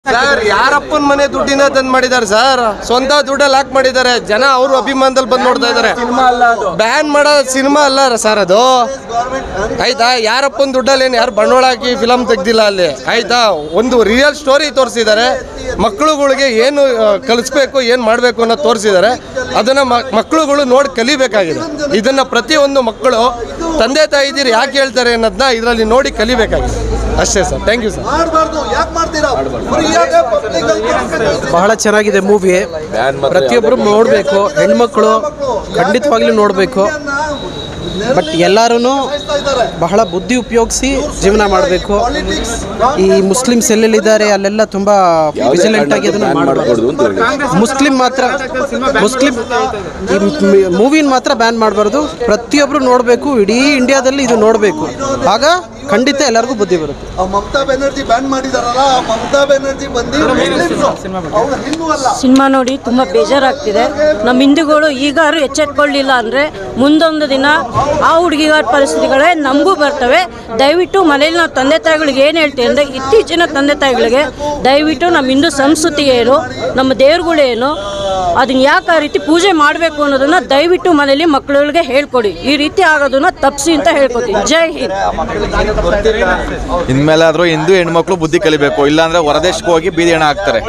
Sir ಯಾರಪ್ಪನ ಮನೆ ದುಡ್ಡಿಂದ ತಂದ್ ಮಾಡಿದ್ದಾರೆ ಸರ್ ಸ್ವಂತ ದುಡ್ಡಲ್ಲಿ ಹಾಕ್ ಮಾಡಿದ್ದಾರೆ ಜನ ಅವರು ಅಭಿಮಾನದಲ್ಲಿ ಬಂದು ನೋಡ್ತಾ ಇದ್ದಾರೆ ಬ್ಯಾನ್ ಮಾಡೋ ಸಿನಿಮಾ ಅಲ್ಲ ಸರ್ ಅದು ಆಯ್ತಾ ಯಾರಪ್ಪನ ದುಡ್ಡಲ್ಲಿ ಏನು ಯಾರು ಬಂಡವಾಳ ಹಾಕಿ ಫಿಲಮ್ ತೆಗ್ದಿಲ್ಲ ಅಲ್ಲಿ ಆಯ್ತಾ ಒಂದು ರಿಯಲ್ ಸ್ಟೋರಿ ತೋರಿಸಿದ್ದಾರೆ ಮಕ್ಕಳುಗಳಿಗೆ ಏನು ಆ, ಕಲಿಸ್ಬೇಕು ಏನು ಮಾಡಬೇಕು ಅನ್ನೋದು ತೋರಿಸಿದ್ದಾರೆ ಅದನ್ನ ಮ- ಮಕ್ಕಳುಗಳು ನೋಡಿ ಕಲಿಬೇಕಾಗಿದೆ ಇದನ್ನ ಪ್ರತಿಯೊಂದು ಮಕ್ಕಳು ತಂದೆ ತಾಯಿದಿರು ಯಾಕೆ ಹೇಳ್ತಾರೆ ಅನ್ನೋದನ್ನ ಇದರಲ್ಲಿ ನೋಡಿ ಕಲಿಬೇಕಾಗಿದೆ ಅಷ್ಟೇ ಸರ್ ಥ್ಯಾಂಕ್ ಯು ಸರ್ ಮಾಡಬಾರ್ದು ಯಾಕೆ ಮಾಡ್ತೀರಾ ಫ್ರೀಯಾಗಿ public ಅಲ್ಲಿ ತೋರಿಸ್ಬೇಕು. ಬಹಳ ಚೆನ್ನಾಗಿದೆ ಮೂವಿ ಪ್ರತಿಯೊಬ್ಬರು ನೋಡಬೇಕು ಹೆಣ್ಮಕ್ಳು ಖಂಡಿತವಾಗ್ಲೂ ನೋಡಬೇಕು ಬಟ್ ಎಲ್ಲರೂ ಸಾಯಿಸ್ತಾ ಇದ್ದಾರೆ. ಬಹಳ ಬುದ್ಧಿ ಉಪಯೋಗಿಸಿ ಜೀವನ ಮಾಡಬೇಕು Politics, ಈ ಮುಸ್ಲಿಮ್ಸ್ ಎಲ್ಲೆಲ್ಲಿದ್ದಾರೆ ಅಲ್ಲೆಲ್ಲ ತುಂಬಾ ವಿಜಿಲೆಂಟ್ ಆಗಿ ಅದನ್ನ ಮಾಡಬಾರ್ದು ಮುಸ್ಲಿಂ ಮಾತ್ರ ಮುಸ್ಲಿಂ ಈ ಮೂವಿನ ಮಾತ್ರ ಬ್ಯಾನ್ ಮಾಡಬಾರ್ದು ಪ್ರತಿಯೊಬ್ಬರು ನೋಡಬೇಕು ಇಡೀ ಇಂಡಿಯಾದಲ್ಲಿ ಇದು ನೋಡಬೇಕು ಆಗ ಖಂಡಿತ ಎಲ್ಲರಿಗೂ ಬುದ್ಧಿ ಬರುತ್ತೆ ಆ ಮಮತಾ ಬೆನರ್ಜಿ ಬ್ಯಾನ್ ಮಾಡಿದಾರಲ್ಲ ಆ ಮಮತಾ ಬೆನರ್ಜಿ ಬಂದು ಅವ್ರು ಹಿಂದೂ ಅಲ್ಲ ಸಿನಿಮಾ ನೋಡಿ ತುಂಬ ಬೇಜಾರಾಗ್ತಿದೆ ನಮ್ಮ ಹಿಂದೂಗಳು ಈಗಾರು ಎಚ್ಚೆತ್ಕೊಳ್ಳಿಲ್ಲ ಅಂದರೆ ಮುಂದೊಂದು ದಿನ ಆ ಹುಡುಗಿಗಾರ ಪರಿಸ್ಥಿತಿಗಳೇ ನಮಗೂ ಬರ್ತವೆ ದಯವಿಟ್ಟು ಮನೇಲಿ ನಾವು ತಂದೆ ತಾಯಿಗಳಿಗೆ ಏನು ಹೇಳ್ತೀವಿ ಅಂದರೆ ಇತ್ತೀಚಿನ ತಂದೆ ತಾಯಿಗಳಿಗೆ ದಯವಿಟ್ಟು ನಮ್ಮ ಹಿಂದೂ ಸಂಸ್ಕೃತಿ ಏನು ನಮ್ಮ ದೇವ್ರುಗಳೇನು ಅದನ್ನ ಯಾಕೆ ಆ ರೀತಿ ಪೂಜೆ ಮಾಡಬೇಕು ಅನ್ನೋದನ್ನ ದಯವಿಟ್ಟು ಮನೇಲಿ ಮಕ್ಕಳುಗಳಿಗೆ ಹೇಳ್ಕೊಡಿ ಈ ರೀತಿ ಆಗೋದನ್ನ ತಪ್ಪಿಸಿ ಅಂತ ಹೇಳ್ಕೊತೀನಿ ಜೈ ಹಿಂದ್ ಇನ್ಮೇಲಾದ್ರೂ ಹಿಂದೂ ಹೆಣ್ಮಕ್ಳು ಬುದ್ಧಿ ಕಲಿಬೇಕು ಇಲ್ಲಾಂದ್ರೆ ಹೊರದೇಶಕ್ಕೆ ಹೋಗಿ ಬೀದಿ ಹೆಣ ಹಾಕ್ತಾರೆ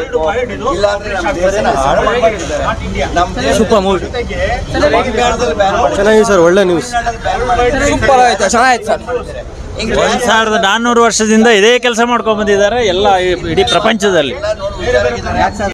ಚೆನ್ನಾಗಿದೆ ಸರ್ ಒಳ್ಳೆ ನ್ಯೂಸ್ ಒಂದ್ ಸಾವಿರದ ನಾನ್ನೂರು ವರ್ಷದಿಂದ ಇದೇ ಕೆಲಸ ಮಾಡ್ಕೊಂಡ್ ಬಂದಿದ್ದಾರೆ ಎಲ್ಲ ಇಡೀ ಪ್ರಪಂಚದಲ್ಲಿ